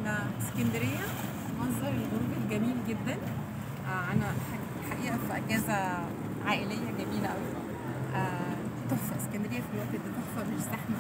اسكندريه منظر الغروب الجميل جدا آه، انا حقيقه في اجازه عائليه جميله قوي آه، تحفه اسكندريه في الوقت ده تحفه مش زحمه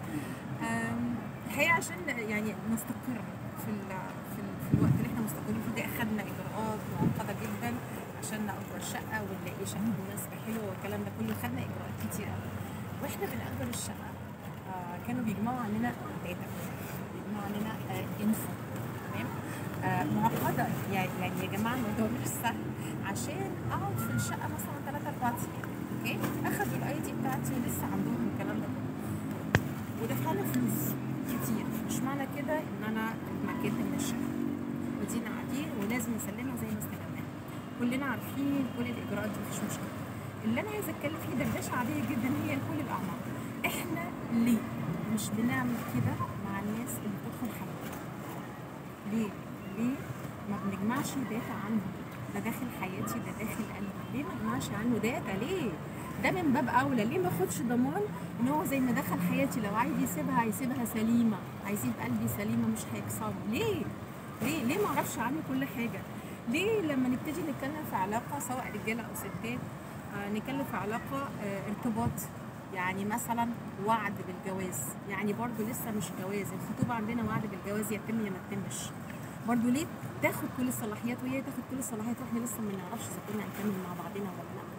آم، الحقيقه عشان يعني نستقر في ال في, ال في الوقت اللي احنا مستقرين فيه ده اخدنا اجراءات معقده جدا عشان نأجر شقه ونلاقي شقه مناسبه حلوه والكلام ده كله خدنا اجراءات كتير قوي واحنا بنأجر الشقه آه، كانوا بيجمعوا عننا داتا بيجمعوا عننا آه، انفو تمام آه، معقده يعني يعني يا جماعه الموضوع مش سهل عشان اقعد في الشقه مثلا 3 4 ايام اوكي اخدوا الاي دي بتاعتي ولسه عندهم الكلام ده كله ودفعنا فلوس كتير مش معنى كده ان انا اتمكنت من الشقه ودينا قاعدين ولازم نسلمها زي ما استلمناها كلنا عارفين كل الاجراءات دي مفيش مشكله اللي انا عايزه اتكلم فيه دردشه عاديه جدا هي لكل الاعمار احنا ليه مش بنعمل كده مع الناس اللي بتدخل حياتنا ليه ليه ما بنجمعش داتا عنه ده داخل حياتي ده داخل قلبي ليه ما نجمعش عنه داتا ليه ده من باب اولى ليه ما اخدش ضمان ان هو زي ما دخل حياتي لو عايز يسيبها هيسيبها سليمه هيسيب قلبي سليمه مش هيكسره ليه ليه ليه ما اعرفش عنه كل حاجه ليه لما نبتدي نتكلم في علاقه سواء رجاله او ستات آه نتكلم في علاقه آه ارتباط يعني مثلا وعد بالجواز يعني برضو لسه مش جواز الخطوبه عندنا وعد بالجواز يتم يا ما يتمش برضو ليه تاخد كل الصلاحيات وهي تاخد كل الصلاحيات واحنا لسه ما نعرفش اذا كنا هنكمل مع بعضنا ولا لا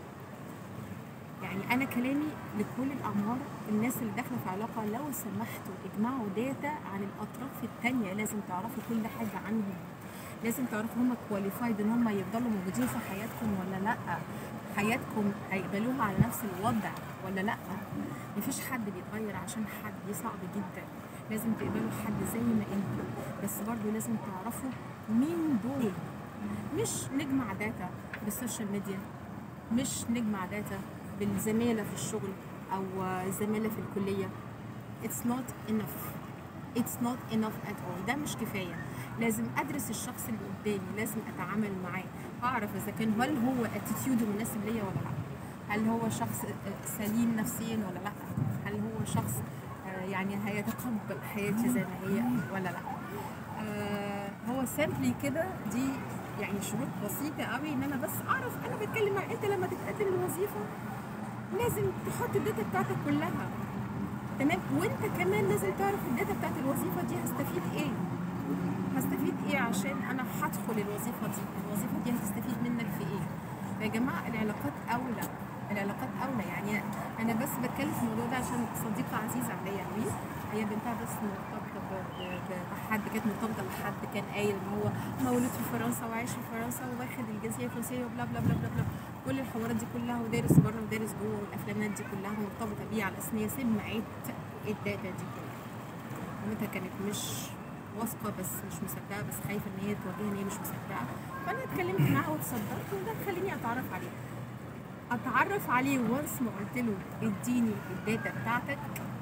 يعني انا كلامي لكل الاعمار الناس اللي داخله في علاقه لو سمحتوا اجمعوا داتا عن الاطراف التانية لازم تعرفوا كل حاجه عنهم لازم تعرفوا هم كواليفايد ان هم يفضلوا موجودين في حياتكم ولا لا حياتكم هيقبلوها على نفس الوضع ولا لا مفيش حد بيتغير عشان حد دي صعب جدا لازم تقبلوا حد زي ما انتوا بس برضو لازم تعرفوا مين دول مش نجمع داتا بالسوشيال ميديا مش نجمع داتا بالزمالة في الشغل أو زمالة في الكلية it's not enough it's not enough at all ده مش كفاية لازم أدرس الشخص اللي قدامي لازم أتعامل معاه أعرف إذا كان هل هو اتيتيود مناسب ليا ولا لا هل هو شخص سليم نفسيا ولا لا هل هو شخص يعني هيتقبل حياتي زي ما هي ولا لا آه هو سامبلي كده دي يعني شروط بسيطة قوي ان انا بس اعرف انا بتكلم مع انت لما تتقدم لوظيفة لازم تحط الداتا بتاعتك كلها تمام وانت كمان لازم تعرف الداتا بتاعت الوظيفة دي هستفيد ايه هستفيد ايه عشان انا هدخل الوظيفة دي الوظيفة دي هتستفيد منك في ايه يا جماعة العلاقات اولى العلاقات اولى يعني انا بس بتكلم في الموضوع ده عشان صديقة عزيزة عليا قوي هي بنتها بس مرتبطة بحد كانت مرتبطة بحد كان قايل ان هو مولود في فرنسا وعايش في فرنسا واخد الجنسية الفرنسية وبلا بلا بلا بلا بلا كل الحوارات دي كلها ودارس بره ودارس جوه والافلامات دي كلها مرتبطة بيه على اساس ان هي سمعت الداتا دي كلها مامتها كانت مش واثقة بس مش مصدقة بس خايفة ان هي تواجهها ان هي مش مصدقة فانا اتكلمت معاها وتصدقت وده خليني اتعرف عليه اتعرف عليه وانس ما قلت له اديني الداتا بتاعتك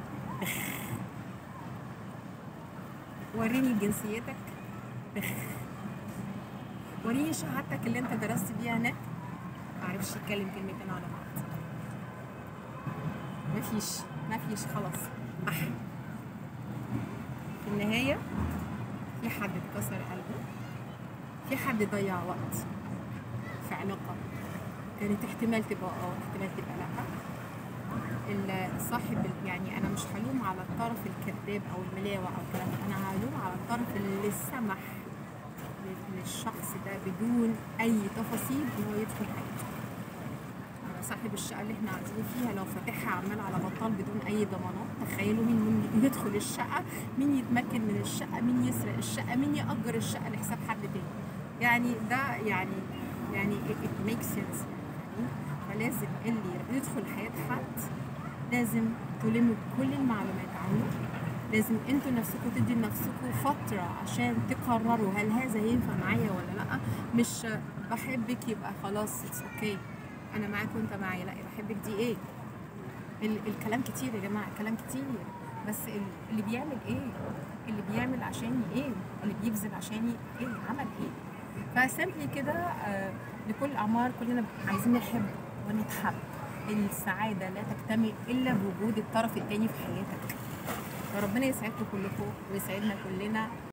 وريني جنسيتك وريني شهادتك اللي انت درست بيها هناك معرفش يتكلم كلمتين على بعض مفيش مفيش خلاص بح في النهاية في حد اتكسر قلبه في حد ضيع وقت في علاقة كانت احتمال تبقى اه احتمال تبقى لا صاحب يعني انا مش هلوم على الطرف الكذاب او الملاوع او الكلام انا هلوم على الطرف اللي سمح للشخص ده بدون اي تفاصيل ان هو يدخل حياته انا صاحب الشقه اللي احنا قاعدين فيها لو فاتحها عمال على بطال بدون اي ضمانات تخيلوا مين مين يدخل الشقه مين يتمكن من الشقه مين يسرق الشقه مين ياجر الشقه لحساب حد تاني يعني ده يعني يعني it makes sense يعني فلازم اللي يدخل حياه حد لازم تلموا كل المعلومات عنه لازم انتوا نفسكم تدي لنفسكم فترة عشان تقرروا هل هذا ينفع معايا ولا لا مش بحبك يبقى خلاص اتس اوكي انا معاك وانت معايا لا بحبك دي ايه ال الكلام كتير يا جماعة الكلام كتير بس اللي بيعمل ايه اللي بيعمل عشاني ايه اللي بيبذل عشاني ايه عمل ايه فسامبلي كده آه لكل الاعمار كلنا عايزين نحب ونتحب السعادة لا تكتمل إلا بوجود الطرف التاني في حياتك فربنا يسعدكم كلكم ويسعدنا كلنا